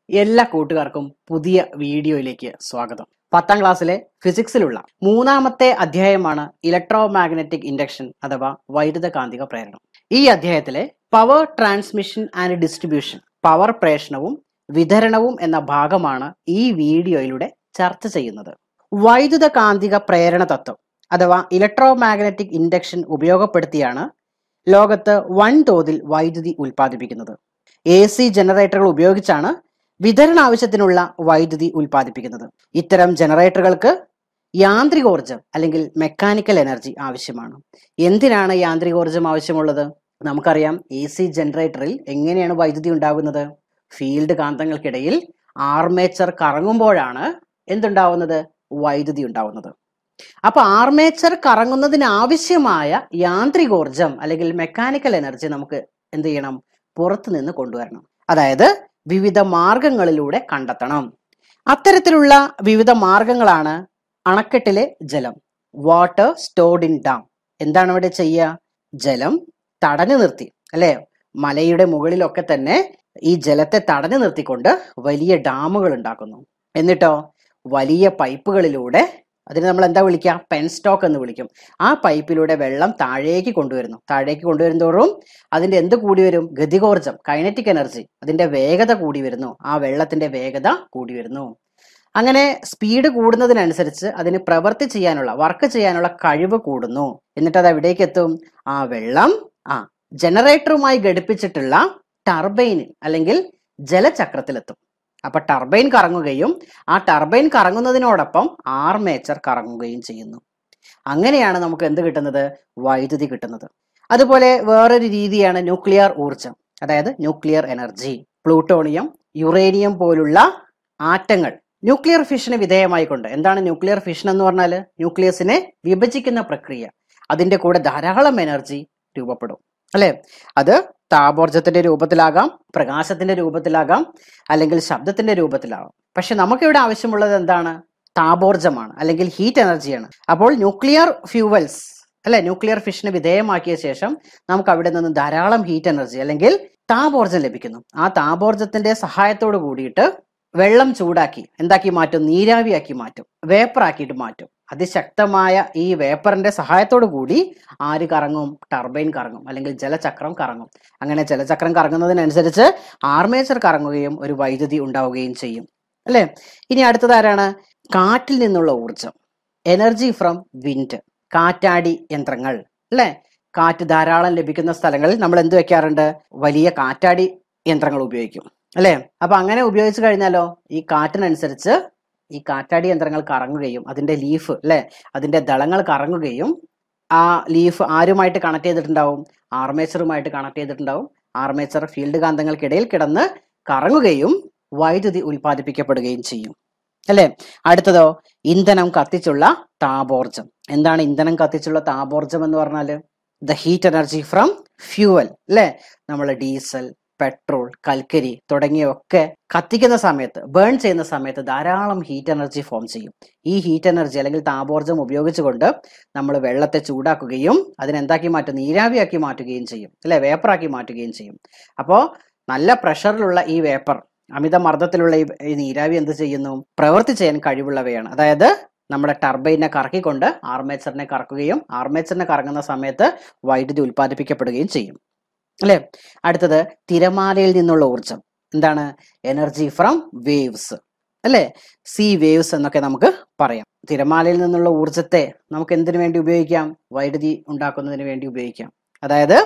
എല്ലാ കൂട്ടുകാർക്കും പുതിയ വീഡിയോയിലേക്ക് സ്വാഗതം പത്താം ക്ലാസ്സിലെ ഫിസിക്സിലുള്ള മൂന്നാമത്തെ അധ്യായമാണ് ഇലക്ട്രോ മാഗ്നറ്റിക് ഇൻഡക്ഷൻ അഥവാ വൈദ്യുതകാന്തിക പ്രേരണം ഈ അധ്യായത്തിലെ power transmission and distribution power പ്രേഷണവും വിതരണവും എന്ന ഭാഗമാണ് ഈ വീഡിയോയിലൂടെ ചർച്ച ചെയ്യുന്നത് വൈദ്യുത കാന്തിക പ്രേരണ തത്വം അഥവാ ഇലക്ട്രോ മാഗ്നറ്റിക് ഇൻഡക്ഷൻ ഉപയോഗപ്പെടുത്തിയാണ് ലോകത്ത് വൻതോതിൽ വൈദ്യുതി ഉൽപ്പാദിപ്പിക്കുന്നത് എ സി ജനറേറ്ററുകൾ ഉപയോഗിച്ചാണ് വിതരണ ആവശ്യത്തിനുള്ള വൈദ്യുതി ഉൽപ്പാദിപ്പിക്കുന്നത് ഇത്തരം ജനറേറ്ററുകൾക്ക് യാന്ത്രികോർജം അല്ലെങ്കിൽ മെക്കാനിക്കൽ എനർജി ആവശ്യമാണ് എന്തിനാണ് യാന്ത്രികോർജം ആവശ്യമുള്ളത് നമുക്കറിയാം എ സി ജനറേറ്ററിൽ എങ്ങനെയാണ് വൈദ്യുതി ഉണ്ടാകുന്നത് ഫീൽഡ് കാന്തങ്ങൾക്കിടയിൽ ആർമേച്ചർ കറങ്ങുമ്പോഴാണ് എന്തുണ്ടാവുന്നത് വൈദ്യുതി ഉണ്ടാവുന്നത് അപ്പൊ ആർമേച്ചർ കറങ്ങുന്നതിന് ആവശ്യമായ യാന്ത്രികോർജം അല്ലെങ്കിൽ മെക്കാനിക്കൽ എനർജി നമുക്ക് എന്ത് ചെയ്യണം പുറത്തു നിന്ന് കൊണ്ടുവരണം അതായത് വിവിധ മാർഗങ്ങളിലൂടെ കണ്ടെത്തണം അത്തരത്തിലുള്ള വിവിധ മാർഗങ്ങളാണ് അണക്കെട്ടിലെ ജലം വാട്ടർ സ്റ്റോർഡ് ഇൻ ഡാം എന്താണ് ഇവിടെ ചെയ്യുക ജലം തടഞ്ഞു നിർത്തി അല്ലെ മലയുടെ മുകളിലൊക്കെ തന്നെ ഈ ജലത്തെ തടഞ്ഞു നിർത്തിക്കൊണ്ട് വലിയ ഡാമുകൾ ഉണ്ടാക്കുന്നു എന്നിട്ടോ വലിയ പൈപ്പുകളിലൂടെ അതിന് നമ്മൾ എന്താ വിളിക്കുക പെൻ സ്റ്റോക്ക് എന്ന് വിളിക്കും ആ പൈപ്പിലൂടെ വെള്ളം താഴേക്ക് കൊണ്ടുവരുന്നു താഴേക്ക് കൊണ്ടുവരുന്തോറും അതിന്റെ എന്ത് കൂടി വരും ഗതികോർജം കൈനറ്റിക് എനർജി അതിന്റെ വേഗത കൂടി വരുന്നു ആ വെള്ളത്തിന്റെ വേഗത കൂടി വരുന്നു അങ്ങനെ സ്പീഡ് കൂടുന്നതിനനുസരിച്ച് അതിന് പ്രവൃത്തി ചെയ്യാനുള്ള വർക്ക് ചെയ്യാനുള്ള കഴിവ് കൂടുന്നു എന്നിട്ട് അത് എവിടേക്ക് എത്തും ആ വെള്ളം ആ ജനറേറ്ററുമായി ഘടിപ്പിച്ചിട്ടുള്ള ടർബൈനിൽ അല്ലെങ്കിൽ ജലചക്രത്തിലെത്തും അപ്പൊ ടർബൈൻ കറങ്ങുകയും ആ ടർബൈൻ കറങ്ങുന്നതിനോടൊപ്പം ആർമേച്ചർ കറങ്ങുകയും ചെയ്യുന്നു അങ്ങനെയാണ് നമുക്ക് എന്ത് കിട്ടുന്നത് വൈദ്യുതി കിട്ടുന്നത് അതുപോലെ വേറൊരു രീതിയാണ് ന്യൂക്ലിയർ ഊർജം അതായത് ന്യൂക്ലിയർ എനർജി പ്ലൂട്ടോണിയം യുറേനിയം പോലുള്ള ആറ്റങ്ങൾ ന്യൂക്ലിയർ ഫിഷന് വിധേയമായിക്കൊണ്ട് എന്താണ് ന്യൂക്ലിയർ ഫിഷൻ എന്ന് പറഞ്ഞാൽ ന്യൂക്ലിയസിനെ വിഭജിക്കുന്ന പ്രക്രിയ അതിന്റെ കൂടെ ധാരാളം എനർജി രൂപപ്പെടും അല്ലെ അത് താപോർജത്തിന്റെ രൂപത്തിലാകാം പ്രകാശത്തിന്റെ രൂപത്തിലാകാം അല്ലെങ്കിൽ ശബ്ദത്തിന്റെ രൂപത്തിലാകാം പക്ഷെ നമുക്കിവിടെ ആവശ്യമുള്ളത് എന്താണ് താപോർജമാണ് അല്ലെങ്കിൽ ഹീറ്റ് എനർജിയാണ് അപ്പോൾ ന്യൂക്ലിയർ ഫ്യൂവൽസ് അല്ലെ ന്യൂക്ലിയർ ഫിഷന് വിധേയമാക്കിയ ശേഷം നമുക്ക് അവിടെ നിന്ന് ധാരാളം ഹീറ്റ് എനർജി അല്ലെങ്കിൽ താപോർജം ലഭിക്കുന്നു ആ താപോർജത്തിന്റെ സഹായത്തോട് കൂടിയിട്ട് വെള്ളം ചൂടാക്കി എന്താക്കി മാറ്റും നീരാവിയാക്കി മാറ്റും വേപ്പറാക്കിയിട്ട് മാറ്റും അതിശക്തമായ ഈ വേപ്പറിന്റെ സഹായത്തോടു കൂടി ആര് കറങ്ങും ടർബൈൻ കറങ്ങും അല്ലെങ്കിൽ ജലചക്രം കറങ്ങും അങ്ങനെ ജലചക്രം കറങ്ങുന്നതിനനുസരിച്ച് ആർമേച്ചർ കറങ്ങുകയും ഒരു വൈദ്യുതി ഉണ്ടാവുകയും ചെയ്യും അല്ലെ ഇനി അടുത്തത് ആരാണ് കാറ്റിൽ നിന്നുള്ള ഊർജം എനർജി ഫ്രം വിൻഡ് കാറ്റാടി യന്ത്രങ്ങൾ അല്ലെ കാറ്റ് ധാരാളം ലഭിക്കുന്ന സ്ഥലങ്ങളിൽ നമ്മൾ എന്ത് വെക്കാറുണ്ട് വലിയ കാറ്റാടി യന്ത്രങ്ങൾ ഉപയോഗിക്കും അല്ലെ അപ്പൊ അങ്ങനെ ഉപയോഗിച്ചു കഴിഞ്ഞാലോ ഈ കാറ്റിനനുസരിച്ച് ഈ കാറ്റാടി യന്ത്രങ്ങൾ കറങ്ങുകയും അതിന്റെ ലീഫ് അല്ലെ അതിന്റെ ദളങ്ങൾ കറങ്ങുകയും ആ ലീഫ് ആരുമായിട്ട് കണക്ട് ചെയ്തിട്ടുണ്ടാവും ആർമേച്ചറുമായിട്ട് കണക്ട് ചെയ്തിട്ടുണ്ടാവും ആർമേച്ചർ ഫീൽഡ് കാന്തങ്ങൾക്കിടയിൽ കിടന്ന് കറങ്ങുകയും വൈദ്യുതി ഉൽപ്പാദിപ്പിക്കപ്പെടുകയും ചെയ്യും അല്ലെ അടുത്തതോ ഇന്ധനം കത്തിച്ചുള്ള താപോർജം എന്താണ് ഇന്ധനം കത്തിച്ചുള്ള താപോർജം എന്ന് പറഞ്ഞാല് the heat energy from fuel അല്ലെ നമ്മൾ ഡീസൽ പെട്രോൾ കൽക്കരി തുടങ്ങിയൊക്കെ കത്തിക്കുന്ന സമയത്ത് ബേൺ ചെയ്യുന്ന സമയത്ത് ധാരാളം ഹീറ്റ് എനർജി ഫോം ചെയ്യും ഈ ഹീറ്റ് എനർജി അല്ലെങ്കിൽ താപോർജം ഉപയോഗിച്ചുകൊണ്ട് നമ്മൾ വെള്ളത്തെ ചൂടാക്കുകയും അതിനെന്താക്കി മാറ്റും നീരാവിയാക്കി മാറ്റുകയും ചെയ്യും അല്ലെ വേപ്പറാക്കി മാറ്റുകയും ചെയ്യും അപ്പോൾ നല്ല പ്രഷറിലുള്ള ഈ വേപ്പർ അമിത മർദ്ദത്തിലുള്ള ഈ ഈ നീരാവി എന്ത് ചെയ്യുന്നു പ്രവൃത്തി ചെയ്യാൻ കഴിവുള്ളവയാണ് അതായത് നമ്മുടെ ടർബൈനെ കറക്കിക്കൊണ്ട് ആർമേച്ചറിനെ കറക്കുകയും ആർമേച്ചറിനെ കറങ്ങുന്ന സമയത്ത് വൈദ്യുതി ഉൽപ്പാദിപ്പിക്കപ്പെടുകയും ചെയ്യും അല്ലെ അടുത്തത് തിരമാലയിൽ നിന്നുള്ള ഊർജം എന്താണ് എനർജി ഫ്രം വേവ്സ് അല്ലെ സീ വേവ്സ് എന്നൊക്കെ നമുക്ക് പറയാം തിരമാലയിൽ നിന്നുള്ള ഊർജത്തെ നമുക്ക് എന്തിനു വേണ്ടി ഉപയോഗിക്കാം വൈദ്യുതി ഉണ്ടാക്കുന്നതിന് വേണ്ടി ഉപയോഗിക്കാം അതായത്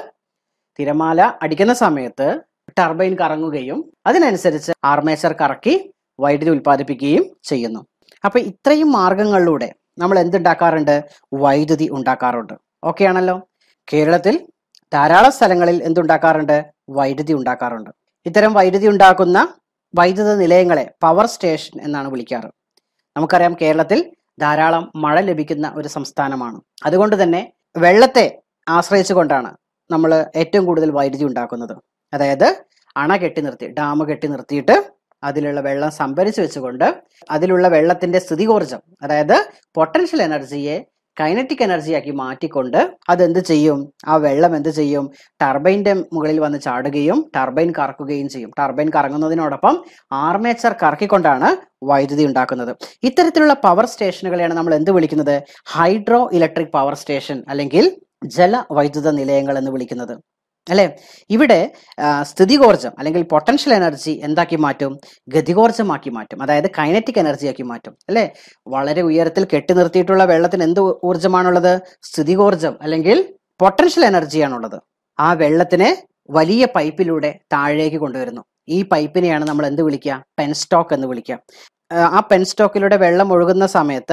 തിരമാല അടിക്കുന്ന സമയത്ത് ടർബൈൻ കറങ്ങുകയും അതിനനുസരിച്ച് ആർമേച്ചർ കറക്കി വൈദ്യുതി ഉൽപ്പാദിപ്പിക്കുകയും ചെയ്യുന്നു അപ്പൊ ഇത്രയും മാർഗങ്ങളിലൂടെ നമ്മൾ എന്തുണ്ടാക്കാറുണ്ട് വൈദ്യുതി ഉണ്ടാക്കാറുണ്ട് ഓക്കെ ആണല്ലോ കേരളത്തിൽ ധാരാളം സ്ഥലങ്ങളിൽ എന്തുണ്ടാക്കാറുണ്ട് വൈദ്യുതി ഉണ്ടാക്കാറുണ്ട് ഇത്തരം വൈദ്യുതി ഉണ്ടാക്കുന്ന വൈദ്യുത നിലയങ്ങളെ പവർ സ്റ്റേഷൻ എന്നാണ് വിളിക്കാറ് നമുക്കറിയാം കേരളത്തിൽ ധാരാളം മഴ ലഭിക്കുന്ന ഒരു സംസ്ഥാനമാണ് അതുകൊണ്ട് തന്നെ വെള്ളത്തെ ആശ്രയിച്ചുകൊണ്ടാണ് നമ്മൾ ഏറ്റവും കൂടുതൽ വൈദ്യുതി ഉണ്ടാക്കുന്നത് അതായത് അണ കെട്ടി നിർത്തി ഡാം കെട്ടി നിർത്തിയിട്ട് അതിലുള്ള വെള്ളം സംഭരിച്ചു വെച്ചുകൊണ്ട് അതിലുള്ള വെള്ളത്തിന്റെ സ്ഥിതികോർജം അതായത് പൊട്ടൻഷ്യൽ എനർജിയെ കൈനറ്റിക് എനർജിയാക്കി മാറ്റിക്കൊണ്ട് അതെന്ത് ചെയ്യും ആ വെള്ളം എന്ത് ചെയ്യും ടർബൈൻ്റെ മുകളിൽ വന്ന് ചാടുകയും ടർബൈൻ കറക്കുകയും ചെയ്യും ടർബൈൻ കറങ്ങുന്നതിനോടൊപ്പം ആർമേച്ചർ കറക്കിക്കൊണ്ടാണ് വൈദ്യുതി ഉണ്ടാക്കുന്നത് ഇത്തരത്തിലുള്ള പവർ സ്റ്റേഷനുകളെയാണ് നമ്മൾ എന്ത് വിളിക്കുന്നത് ഹൈഡ്രോ ഇലക്ട്രിക് പവർ സ്റ്റേഷൻ അല്ലെങ്കിൽ ജല വൈദ്യുത നിലയങ്ങൾ എന്ന് വിളിക്കുന്നത് അല്ലെ ഇവിടെ ആ, സ്ഥിതികോർജം അല്ലെങ്കിൽ പൊട്ടൻഷ്യൽ എനർജി എന്താക്കി മാറ്റും ഗതികോർജമാക്കി മാറ്റും അതായത് കൈനറ്റിക് എനർജിയാക്കി മാറ്റും അല്ലെ വളരെ ഉയരത്തിൽ കെട്ടി നിർത്തിയിട്ടുള്ള വെള്ളത്തിന് എന്ത് ഊ- ഊർജ്ജമാണുള്ളത് സ്ഥിതികോർജം അല്ലെങ്കിൽ പൊട്ടൻഷ്യൽ എനർജിയാണുള്ളത് ആ വെള്ളത്തിനെ വലിയ പൈപ്പിലൂടെ താഴേക്ക് കൊണ്ടുവരുന്നു ഈ പൈപ്പിനെയാണ് നമ്മൾ എന്ത് വിളിക്കുക പെൻസ്റ്റോക്ക് എന്ന് വിളിക്കുക ആ, ആ പെൻസ്റ്റോക്കിലൂടെ വെള്ളം ഒഴുകുന്ന സമയത്ത്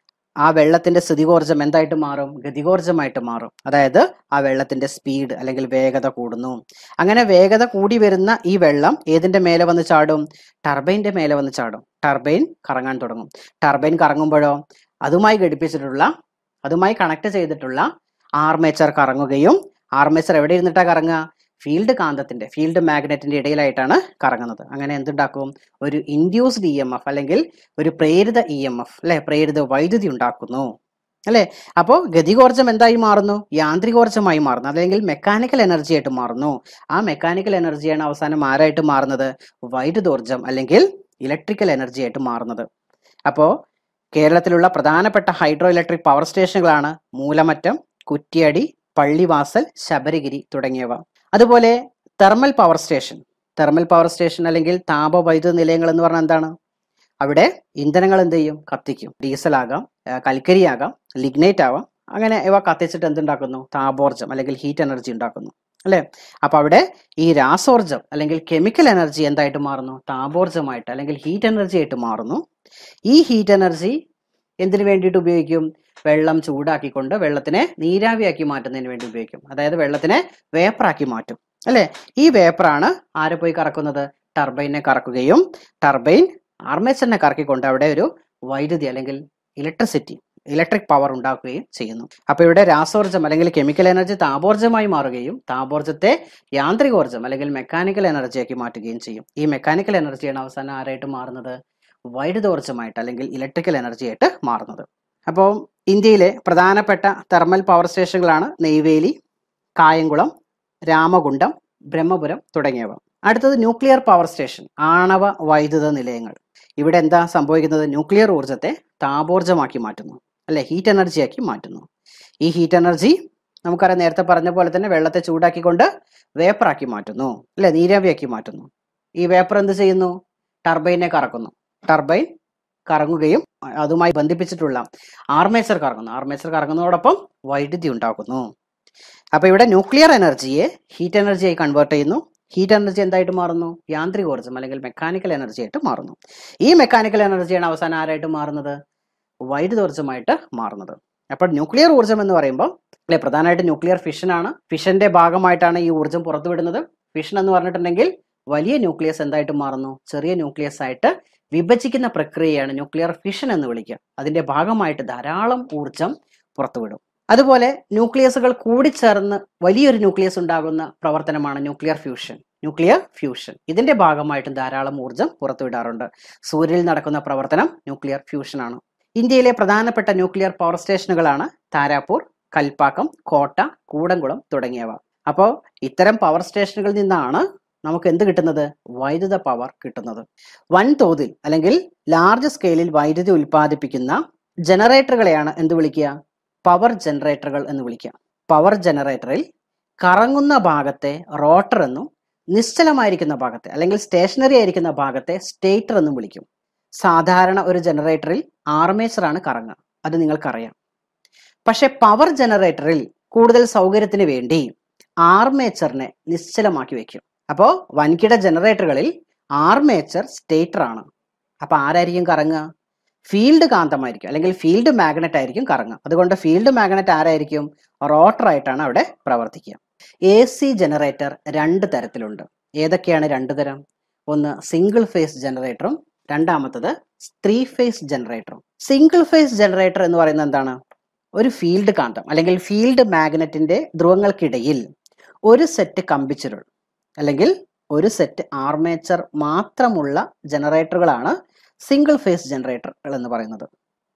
ആ വെള്ളത്തിന്റെ സ്ഥിതികോർജം എന്തായിട്ട് മാറും ഗതികോർജമായിട്ട് മാറും അതായത് ആ വെള്ളത്തിന്റെ സ്പീഡ് അല്ലെങ്കിൽ വേഗത കൂടുന്നു അങ്ങനെ വേഗത കൂടി വരുന്ന ഈ വെള്ളം ഏതിന്റെ മേലെ വന്ന് ചാടും ടർബൈന്റെ മേലെ വന്ന് ചാടും ടർബൈൻ കറങ്ങാൻ തുടങ്ങും ടർബൈൻ കറങ്ങുമ്പോഴോ അതുമായി ഘടിപ്പിച്ചിട്ടുള്ള അതുമായി കണക്ട് ചെയ്തിട്ടുള്ള ആർമേച്ചർ കറങ്ങുകയും ആർമേച്ചർ എവിടെ ഇരുന്നിട്ടാ കറങ്ങുക ഫീൽഡ് കാന്തത്തിന്റെ ഫീൽഡ് മാഗ്നറ്റിന്റെ ഇടയിലായിട്ടാണ് കറങ്ങുന്നത് അങ്ങനെ എന്തുണ്ടാക്കും ഒരു ഇൻഡ്യൂസ്ഡ് ഇ എം എഫ് അല്ലെങ്കിൽ ഒരു പ്രേരിത ഇ എം എഫ് അല്ലെ പ്രേരിത വൈദ്യുതി ഉണ്ടാക്കുന്നു അല്ലെ അപ്പോൾ ഗതികോർജം എന്തായി മാറുന്നു യാന്ത്രികോർജമായി മാറുന്നു അല്ലെങ്കിൽ മെക്കാനിക്കൽ എനർജി ആയിട്ട് മാറുന്നു ആ മെക്കാനിക്കൽ എനർജിയാണ് അവസാനം ആരായിട്ട് മാറുന്നത് വൈദ്യുതോർജം അല്ലെങ്കിൽ ഇലക്ട്രിക്കൽ എനർജി ആയിട്ട് മാറുന്നത് അപ്പോൾ കേരളത്തിലുള്ള പ്രധാനപ്പെട്ട ഹൈഡ്രോ ഇലക്ട്രിക് പവർ സ്റ്റേഷനുകളാണ് മൂലമറ്റം കുറ്റ്യാടി പള്ളിവാസൽ ശബരിഗിരി തുടങ്ങിയവ അതുപോലെ thermal power station thermal power station അല്ലെങ്കിൽ താപവൈദ്യുത നിലയങ്ങൾ എന്ന് പറഞ്ഞാൽ എന്താണ് അവിടെ ഇന്ധനങ്ങൾ എന്ത് ചെയ്യും കത്തിക്കും ഡീസൽ ആകാം ആ, കൽക്കരിയാകാം ലിഗ്നൈറ്റ് ആവാം അങ്ങനെ ഇവ കത്തിച്ചിട്ട് എന്തുണ്ടാക്കുന്നു താപോർജം അല്ലെങ്കിൽ ഹീറ്റ് എനർജി ഉണ്ടാക്കുന്നു അല്ലെ അപ്പൊ അവിടെ ഈ രാസോർജം അല്ലെങ്കിൽ കെമിക്കൽ എനർജി എന്തായിട്ട് മാറുന്നു താപോർജമായിട്ട് അല്ലെങ്കിൽ ഹീറ്റ് എനർജി ആയിട്ട് മാറുന്നു ഈ ഹീറ്റ് എനർജി എന്തിനു വേണ്ടിയിട്ട് ഉപയോഗിക്കും വെള്ളം ചൂടാക്കിക്കൊണ്ട് വെള്ളത്തിനെ നീരാവിയാക്കി മാറ്റുന്നതിന് വേണ്ടി ഉപയോഗിക്കും അതായത് വെള്ളത്തിനെ വേപ്പറാക്കി മാറ്റും അല്ലെ ഈ വേപ്പറാണ് ആരെ പോയി കറക്കുന്നത് ടർബൈനെ കറക്കുകയും ടർബൈൻ ആർമേച്ചറിനെ കറക്കിക്കൊണ്ട് അവിടെ ഒരു വൈദ്യുതി അല്ലെങ്കിൽ ഇലക്ട്രിസിറ്റി ഇലക്ട്രിക് പവർ ഉണ്ടാക്കുകയും ചെയ്യുന്നു അപ്പൊ ഇവിടെ രാസോർജം അല്ലെങ്കിൽ കെമിക്കൽ എനർജി താപോർജമായി മാറുകയും താപോർജത്തെ യാന്ത്രികോർജം അല്ലെങ്കിൽ മെക്കാനിക്കൽ എനർജിയാക്കി മാറ്റുകയും ചെയ്യും ഈ മെക്കാനിക്കൽ എനർജിയാണ് അവസാനം ആരായിട്ട് മാറുന്നത് വൈദ്യുതോർജമായിട്ട് അല്ലെങ്കിൽ ഇലക്ട്രിക്കൽ എനർജി ആയിട്ട് മാറുന്നത് അപ്പോൾ ഇന്ത്യയിലെ പ്രധാനപ്പെട്ട തെർമൽ പവർ സ്റ്റേഷനുകളാണ് നെയ്വേലി കായംകുളം രാമകുണ്ടം ബ്രഹ്മപുരം തുടങ്ങിയവ അടുത്തത് ന്യൂക്ലിയർ പവർ സ്റ്റേഷൻ ആണവ വൈദ്യുത നിലയങ്ങൾ ഇവിടെ എന്താ സംഭവിക്കുന്നത് ന്യൂക്ലിയർ ഊർജ്ജത്തെ താപോർജ്ജമാക്കി മാറ്റുന്നു അല്ലെ ഹീറ്റ് എനർജിയാക്കി മാറ്റുന്നു ഈ ഹീറ്റ് എനർജി നമുക്കറിയാം നേരത്തെ പറഞ്ഞ പോലെ തന്നെ വെള്ളത്തെ ചൂടാക്കിക്കൊണ്ട് വേപ്പറാക്കി മാറ്റുന്നു അല്ലെ നീരാവിയാക്കി മാറ്റുന്നു ഈ വേപ്പർ എന്ത് ചെയ്യുന്നു ടർബൈനെ കറക്കുന്നു ടർബൈൻ കറങ്ങുകയും അതുമായി ബന്ധിപ്പിച്ചിട്ടുള്ള ആർമേച്ചർ കറങ്ങുന്നു ആർമേച്ചർ കറങ്ങുന്നതോടൊപ്പം വൈദ്യുതി ഉണ്ടാക്കുന്നു അപ്പൊ ഇവിടെ ന്യൂക്ലിയർ എനർജിയെ ഹീറ്റ് എനർജിയായി കൺവേർട്ട് ചെയ്യുന്നു ഹീറ്റ് എനർജി എന്തായിട്ട് മാറുന്നു യാന്ത്രികോർജ്ജം അല്ലെങ്കിൽ മെക്കാനിക്കൽ എനർജി ആയിട്ട് മാറുന്നു ഈ മെക്കാനിക്കൽ എനർജിയാണ് അവസാനം ആരായിട്ട് മാറുന്നത് വൈദ്യുതോർജ്ജമായിട്ട് മാറുന്നത് അപ്പോൾ ന്യൂക്ലിയർ ഊർജ്ജം എന്ന് പറയുമ്പോൾ അല്ലെ പ്രധാനമായിട്ട് ന്യൂക്ലിയർ ഫിഷൻ ആണ് ഫിഷന്റെ ഭാഗമായിട്ടാണ് ഈ ഊർജ്ജം പുറത്തുവിടുന്നത് ഫിഷൻ എന്ന് പറഞ്ഞിട്ടുണ്ടെങ്കിൽ വലിയ ന്യൂക്ലിയസ് എന്തായിട്ട് മാറുന്നു ചെറിയ ന്യൂക്ലിയസ് ആയിട്ട് വിഭജിക്കുന്ന പ്രക്രിയയാണ് ന്യൂക്ലിയർ ഫിഷൻ എന്ന് വിളിക്കുക അതിന്റെ ഭാഗമായിട്ട് ധാരാളം ഊർജം പുറത്തുവിടും അതുപോലെ ന്യൂക്ലിയസുകൾ കൂടിച്ചേർന്ന് വലിയൊരു ന്യൂക്ലിയസ് ഉണ്ടാകുന്ന പ്രവർത്തനമാണ് ന്യൂക്ലിയർ ഫ്യൂഷൻ ന്യൂക്ലിയർ ഫ്യൂഷൻ ഇതിന്റെ ഭാഗമായിട്ടും ധാരാളം ഊർജം പുറത്തുവിടാറുണ്ട് സൂര്യനിൽ നടക്കുന്ന പ്രവർത്തനം ന്യൂക്ലിയർ ഫ്യൂഷൻ ആണ് ഇന്ത്യയിലെ പ്രധാനപ്പെട്ട ന്യൂക്ലിയർ പവർ സ്റ്റേഷനുകളാണ് താരാപൂർ കൽപ്പാക്കം കോട്ട കൂടംകുളം തുടങ്ങിയവ അപ്പോൾ ഇത്തരം പവർ സ്റ്റേഷനുകളിൽ നിന്നാണ് നമുക്ക് എന്ത് കിട്ടുന്നത് വൈദ്യുത പവർ കിട്ടുന്നത് വൻതോതിൽ അല്ലെങ്കിൽ ലാർജ് സ്കെയിലിൽ വൈദ്യുതി ഉൽപ്പാദിപ്പിക്കുന്ന ജനറേറ്ററുകളെയാണ് എന്ത് വിളിക്കുക പവർ ജനറേറ്ററുകൾ എന്ന് വിളിക്കുക പവർ ജനറേറ്ററിൽ കറങ്ങുന്ന ഭാഗത്തെ റോട്ടർ എന്നും നിശ്ചലമായിരിക്കുന്ന ഭാഗത്തെ അല്ലെങ്കിൽ സ്റ്റേഷനറി ആയിരിക്കുന്ന ഭാഗത്തെ സ്റ്റേറ്റർ എന്നും വിളിക്കും സാധാരണ ഒരു ജനറേറ്ററിൽ ആർമേച്ചർ ആണ് കറങ്ങുക അത് നിങ്ങൾക്കറിയാം പക്ഷെ പവർ ജനറേറ്ററിൽ കൂടുതൽ സൗകര്യത്തിന് വേണ്ടി ആർമേച്ചറിനെ നിശ്ചലമാക്കി വെക്കും അപ്പോൾ വൻകിട ജനറേറ്ററുകളിൽ ആർമേച്ചർ സ്റ്റേറ്റർ ആണ് അപ്പൊ ആരായിരിക്കും കറങ്ങുക ഫീൽഡ് കാന്തമായിരിക്കും അല്ലെങ്കിൽ ഫീൽഡ് മാഗ്നറ്റ് ആയിരിക്കും കറങ്ങുക അതുകൊണ്ട് ഫീൽഡ് മാഗ്നറ്റ് ആരായിരിക്കും റോട്ടർ ആയിട്ടാണ് അവിടെ പ്രവർത്തിക്കുക എ സി ജനറേറ്റർ രണ്ട് തരത്തിലുണ്ട് ഏതൊക്കെയാണ് രണ്ട് തരം ഒന്ന് സിംഗിൾ ഫേസ് ജനറേറ്ററും രണ്ടാമത്തത് ത്രീ ഫേസ് ജനറേറ്ററും സിംഗിൾ ഫേസ് ജനറേറ്റർ എന്ന് പറയുന്നത് എന്താണ് ഒരു ഫീൽഡ് കാന്തം അല്ലെങ്കിൽ ഫീൽഡ് മാഗ്നറ്റിന്റെ ധ്രുവങ്ങൾക്കിടയിൽ ഒരു സെറ്റ് കമ്പിച്ചുരുൾ അല്ലെങ്കിൽ ഒരു സെറ്റ് ആർമേച്ചർ മാത്രമുള്ള ജനറേറ്ററുകളാണ് സിംഗിൾ ഫേസ് ജനറേറ്ററുകൾ എന്ന് പറയുന്നത്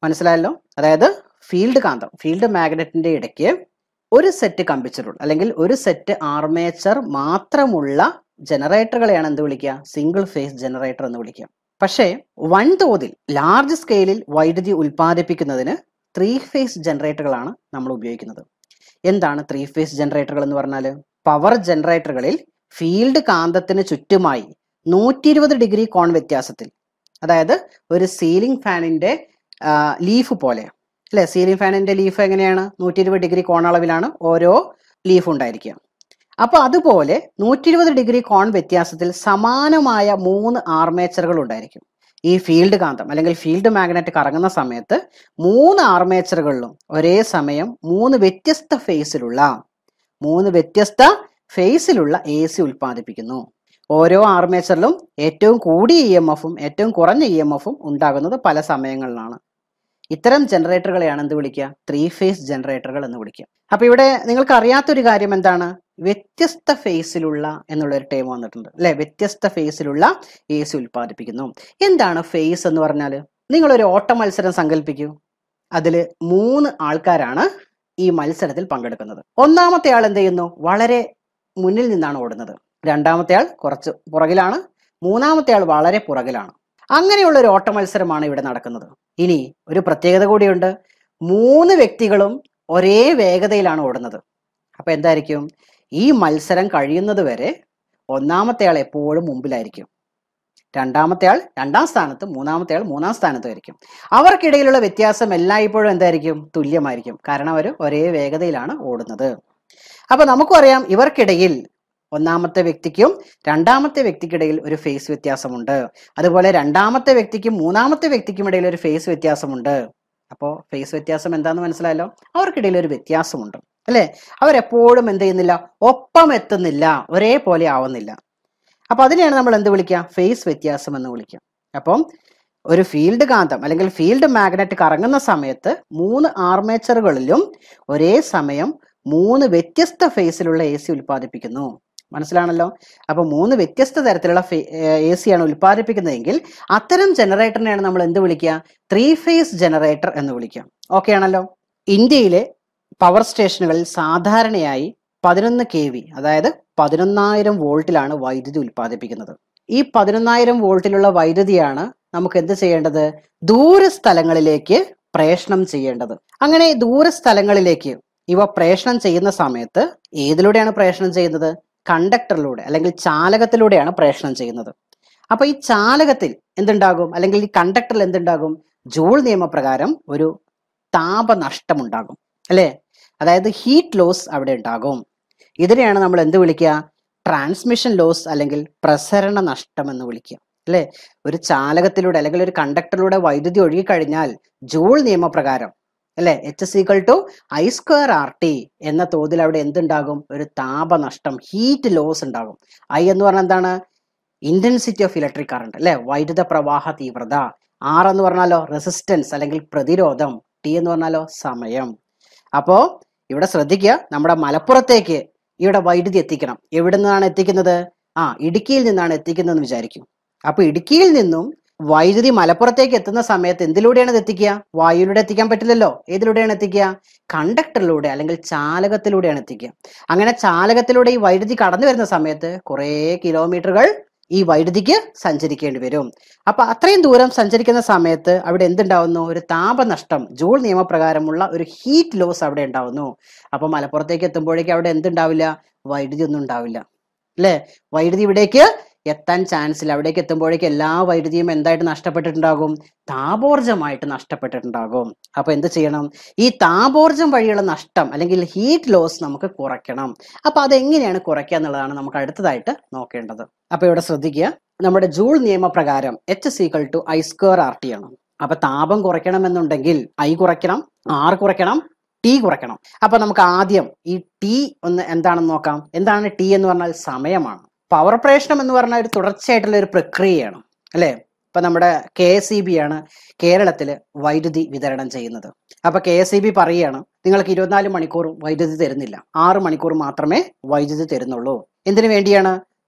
മനസ്സിലായല്ലോ അതായത് ഫീൽഡ് കാന്തം ഫീൽഡ് മാഗ്നറ്റിന്റെ ഇടയ്ക്ക് ഒരു സെറ്റ് കമ്പിച്ചറുകൾ അല്ലെങ്കിൽ ഒരു സെറ്റ് ആർമേച്ചർ മാത്രമുള്ള ജനറേറ്ററുകളെയാണ് എന്ത് വിളിക്കുക സിംഗിൾ ഫേസ് ജനറേറ്റർ എന്ന് വിളിക്കുക പക്ഷേ വൻതോതിൽ ലാർജ് സ്കെയിലിൽ വൈദ്യുതി ഉൽപ്പാദിപ്പിക്കുന്നതിന് ത്രീ ഫേസ് ജനറേറ്ററുകളാണ് നമ്മൾ ഉപയോഗിക്കുന്നത് എന്താണ് ത്രീ ഫേസ് ജനറേറ്ററുകൾ എന്ന് പറഞ്ഞാൽ പവർ ജനറേറ്ററുകളിൽ ഫീൽഡ് കാന്തത്തിന് ചുറ്റുമായി നൂറ്റി ഇരുപത് ഡിഗ്രി കോൺ വ്യത്യാസത്തിൽ അതായത് ഒരു സീലിംഗ് ഫാനിന്റെ ലീഫ് പോലെ അല്ലെ സീലിംഗ് ഫാനിന്റെ ലീഫ് എങ്ങനെയാണ് നൂറ്റി ഇരുപത് ഡിഗ്രി കോണളവിലാണ് ഓരോ ലീഫ് ഉണ്ടായിരിക്കുക അപ്പൊ അതുപോലെ നൂറ്റി ഇരുപത് ഡിഗ്രി കോൺ വ്യത്യാസത്തിൽ സമാനമായ മൂന്ന് ആർമേച്ചറുകൾ ഉണ്ടായിരിക്കും ഈ ഫീൽഡ് കാന്തം അല്ലെങ്കിൽ ഫീൽഡ് മാഗ്നറ്റ് കറങ്ങുന്ന സമയത്ത് മൂന്ന് ആർമേച്ചറുകളിലും ഒരേ സമയം മൂന്ന് വ്യത്യസ്ത ഫേസിലുള്ള മൂന്ന് വ്യത്യസ്ത ഫേസിലുള്ള എ സി ഉൽപ്പാദിപ്പിക്കുന്നു ഓരോ ആർമേച്ചറിലും ഏറ്റവും കൂടിയ ഇ എം എഫും ഏറ്റവും കുറഞ്ഞ ഇ എം എഫും ഉണ്ടാകുന്നത് പല സമയങ്ങളിലാണ് ഇത്തരം ജനറേറ്ററുകളെയാണ് എന്ത് വിളിക്കുക ത്രീ ഫേസ് ജനറേറ്ററുകൾ എന്ന് വിളിക്കുക അപ്പൊ ഇവിടെ നിങ്ങൾക്ക് അറിയാത്തൊരു കാര്യം എന്താണ് വ്യത്യസ്ത ഫേസിലുള്ള എന്നുള്ള ഒരു ടേം വന്നിട്ടുണ്ട് അല്ലെ വ്യത്യസ്ത ഫേസിലുള്ള എ സി ഉൽപ്പാദിപ്പിക്കുന്നു എന്താണ് ഫേസ് എന്ന് പറഞ്ഞാൽ നിങ്ങൾ ഒരു ഓട്ട മത്സരം സങ്കല്പിക്കൂ അതിൽ മൂന്ന് ആൾക്കാരാണ് ഈ മത്സരത്തിൽ പങ്കെടുക്കുന്നത് ഒന്നാമത്തെ ആൾ എന്ത് ചെയ്യുന്നു വളരെ മുന്നിൽ നിന്നാണ് ഓടുന്നത് രണ്ടാമത്തെ ആൾ കുറച്ച് പുറകിലാണ് മൂന്നാമത്തെ ആൾ വളരെ പുറകിലാണ് അങ്ങനെയുള്ള ഒരു ഓട്ട മത്സരമാണ് ഇവിടെ നടക്കുന്നത് ഇനി ഒരു പ്രത്യേകത കൂടിയുണ്ട് മൂന്ന് വ്യക്തികളും ഒരേ വേഗതയിലാണ് ഓടുന്നത് അപ്പൊ എന്തായിരിക്കും ഈ മത്സരം കഴിയുന്നത് വരെ ഒന്നാമത്തെ ആൾ എപ്പോഴും മുമ്പിലായിരിക്കും രണ്ടാമത്തെ ആൾ രണ്ടാം സ്ഥാനത്തും മൂന്നാമത്തെ ആൾ മൂന്നാം സ്ഥാനത്തും ആയിരിക്കും അവർക്കിടയിലുള്ള വ്യത്യാസം എല്ലായ്പ്പോഴും എന്തായിരിക്കും തുല്യമായിരിക്കും കാരണം അവർ ഒരേ വേഗതയിലാണ് ഓടുന്നത് അപ്പൊ നമുക്കും അറിയാം ഇവർക്കിടയിൽ ഒന്നാമത്തെ വ്യക്തിക്കും രണ്ടാമത്തെ വ്യക്തിക്കിടയിൽ ഒരു ഫേസ് വ്യത്യാസമുണ്ട് അതുപോലെ രണ്ടാമത്തെ വ്യക്തിക്കും മൂന്നാമത്തെ വ്യക്തിക്കും ഇടയിൽ ഒരു ഫേസ് വ്യത്യാസമുണ്ട് അപ്പോൾ ഫേസ് വ്യത്യാസം എന്താന്ന് മനസ്സിലായല്ലോ അവർക്കിടയിൽ ഒരു വ്യത്യാസമുണ്ട് അല്ലെ അവരെപ്പോഴും എന്ത് ചെയ്യുന്നില്ല ഒപ്പം എത്തുന്നില്ല ഒരേപോലെ ആവുന്നില്ല അപ്പൊ അതിനെയാണ് നമ്മൾ എന്ത് വിളിക്കുക ഫേസ് വ്യത്യാസം എന്ന് വിളിക്കുക അപ്പം ഒരു ഫീൽഡ് കാന്തം അല്ലെങ്കിൽ ഫീൽഡ് മാഗ്നറ്റ് കറങ്ങുന്ന സമയത്ത് മൂന്ന് ആർമേച്ചറുകളിലും ഒരേ സമയം മൂന്ന് വ്യത്യസ്ത ഫേസിലുള്ള എ സി ഉൽപ്പാദിപ്പിക്കുന്നു മനസ്സിലാണല്ലോ അപ്പൊ മൂന്ന് വ്യത്യസ്ത തരത്തിലുള്ള എ സി ആണ് ഉൽപ്പാദിപ്പിക്കുന്നതെങ്കിൽ അത്തരം ജനറേറ്ററിനെയാണ് നമ്മൾ എന്ത് വിളിക്കുക ത്രീ ഫേസ് ജനറേറ്റർ എന്ന് വിളിക്കുക ഓക്കെ ആണല്ലോ ഇന്ത്യയിലെ പവർ സ്റ്റേഷനുകളിൽ സാധാരണയായി പതിനൊന്ന് കെ വി അതായത് പതിനൊന്നായിരം വോൾട്ടിലാണ് വൈദ്യുതി ഉൽപ്പാദിപ്പിക്കുന്നത് ഈ പതിനൊന്നായിരം വോൾട്ടിലുള്ള വൈദ്യുതിയാണ് നമുക്ക് എന്ത് ചെയ്യേണ്ടത് ദൂര സ്ഥലങ്ങളിലേക്ക് പ്രേഷണം ചെയ്യേണ്ടത് അങ്ങനെ ദൂര സ്ഥലങ്ങളിലേക്ക് ഇവ പ്രേഷണം ചെയ്യുന്ന സമയത്ത് ഏതിലൂടെയാണ് പ്രേഷണം ചെയ്യുന്നത് കണ്ടക്ടറിലൂടെ അല്ലെങ്കിൽ ചാലകത്തിലൂടെയാണ് പ്രേഷണം ചെയ്യുന്നത് അപ്പൊ ഈ ചാലകത്തിൽ എന്തുണ്ടാകും അല്ലെങ്കിൽ ഈ കണ്ടക്ടറിൽ എന്തുണ്ടാകും ജൂൾ നിയമപ്രകാരം ഒരു താപനഷ്ടം ഉണ്ടാകും അല്ലെ അതായത് ഹീറ്റ് ലോസ് അവിടെ ഉണ്ടാകും ഇതിനെയാണ് നമ്മൾ എന്ത് വിളിക്കുക ട്രാൻസ്മിഷൻ ലോസ് അല്ലെങ്കിൽ പ്രസരണ നഷ്ടം എന്ന് വിളിക്കുക അല്ലെ ഒരു ചാലകത്തിലൂടെ അല്ലെങ്കിൽ ഒരു കണ്ടക്ടറിലൂടെ വൈദ്യുതി ഒഴുകിക്കഴിഞ്ഞാൽ ജൂൾ നിയമപ്രകാരം അല്ലെ H equal to I square R T എന്ന തോതിൽ അവിടെ എന്തുണ്ടാകും ഒരു താപനഷ്ടം ഹീറ്റ് ലോസ് ഉണ്ടാകും ഐ എന്ന് പറഞ്ഞാൽ എന്താണ് ഇന്റൻസിറ്റി ഓഫ് ഇലക്ട്രിക് കറണ്ട് അല്ലെ വൈദ്യുത പ്രവാഹ തീവ്രത ആർ എന്ന് പറഞ്ഞാലോ റെസിസ്റ്റൻസ് അല്ലെങ്കിൽ പ്രതിരോധം ടി എന്ന് പറഞ്ഞാലോ സമയം അപ്പോ ഇവിടെ ശ്രദ്ധിക്കുക നമ്മുടെ മലപ്പുറത്തേക്ക് ഇവിടെ വൈദ്യുതി എത്തിക്കണം എവിടെ നിന്നാണ് എത്തിക്കുന്നത് ആ ഇടുക്കിയിൽ നിന്നാണ് എത്തിക്കുന്നതെന്ന് വിചാരിക്കും അപ്പൊ ഇടുക്കിയിൽ നിന്നും വൈദ്യുതി മലപ്പുറത്തേക്ക് എത്തുന്ന സമയത്ത് എന്തിലൂടെയാണ് ഇത് എത്തിക്കുക വായുവിലൂടെ എത്തിക്കാൻ പറ്റില്ലല്ലോ ഏതിലൂടെയാണ് എത്തിക്കുക കണ്ടക്ടറിലൂടെ അല്ലെങ്കിൽ ചാലകത്തിലൂടെയാണ് എത്തിക്കുക അങ്ങനെ ചാലകത്തിലൂടെ ഈ വൈദ്യുതി കടന്നു വരുന്ന സമയത്ത് കുറേ കിലോമീറ്ററുകൾ ഈ വൈദ്യുതിക്ക് സഞ്ചരിക്കേണ്ടി വരും അപ്പൊ അത്രയും ദൂരം സഞ്ചരിക്കുന്ന സമയത്ത് അവിടെ എന്തുണ്ടാവുന്നു ഒരു താപനഷ്ടം ജൂൾ നിയമപ്രകാരമുള്ള ഒരു ഹീറ്റ് ലോസ് അവിടെ ഉണ്ടാവുന്നു അപ്പൊ മലപ്പുറത്തേക്ക് എത്തുമ്പോഴേക്കും അവിടെ എന്തുണ്ടാവില്ല വൈദ്യുതി ഒന്നും ഉണ്ടാവില്ല അല്ലെ വൈദ്യുതി ഇവിടേക്ക് എത്താൻ ചാൻസ് ഇല്ല അവിടേക്ക് എത്തുമ്പോഴേക്കും എല്ലാ വൈദ്യുതിയും എന്തായിട്ട് നഷ്ടപ്പെട്ടിട്ടുണ്ടാകും താപോർജമായിട്ട് നഷ്ടപ്പെട്ടിട്ടുണ്ടാകും അപ്പൊ എന്ത് ചെയ്യണം ഈ താപോർജം വഴിയുള്ള നഷ്ടം അല്ലെങ്കിൽ ഹീറ്റ് ലോസ് നമുക്ക് കുറയ്ക്കണം അപ്പൊ അതെങ്ങനെയാണ് കുറയ്ക്കുക എന്നുള്ളതാണ് നമുക്ക് അടുത്തതായിട്ട് നോക്കേണ്ടത് അപ്പൊ ഇവിടെ ശ്രദ്ധിക്കുക നമ്മുടെ ജൂൾ നിയമപ്രകാരം H equal to I square R T ആണ് അപ്പൊ താപം കുറയ്ക്കണമെന്നുണ്ടെങ്കിൽ ഐ കുറയ്ക്കണം ആർ കുറയ്ക്കണം ടി കുറയ്ക്കണം അപ്പൊ നമുക്ക് ആദ്യം ഈ ടി ഒന്ന് എന്താണെന്ന് നോക്കാം എന്താണ് ടി എന്ന് പറഞ്ഞാൽ സമയമാണ് പവർ പ്രേഷണം എന്ന് പറഞ്ഞാൽ ഒരു തുടർച്ചയായിട്ടുള്ള ഒരു പ്രക്രിയയാണ് അല്ലെ ഇപ്പൊ നമ്മുടെ കെ എസ് ഇ ബി ആണ് കേരളത്തിൽ വൈദ്യുതി വിതരണം ചെയ്യുന്നത് അപ്പൊ കെ എസ് ഇ ബി പറയുകയാണ് നിങ്ങൾക്ക് ഇരുപത്തിനാല് മണിക്കൂർ വൈദ്യുതി തരുന്നില്ല ആറ് മണിക്കൂർ മാത്രമേ വൈദ്യുതി തരുന്നുള്ളൂ എന്തിനു വേണ്ടിയാണ്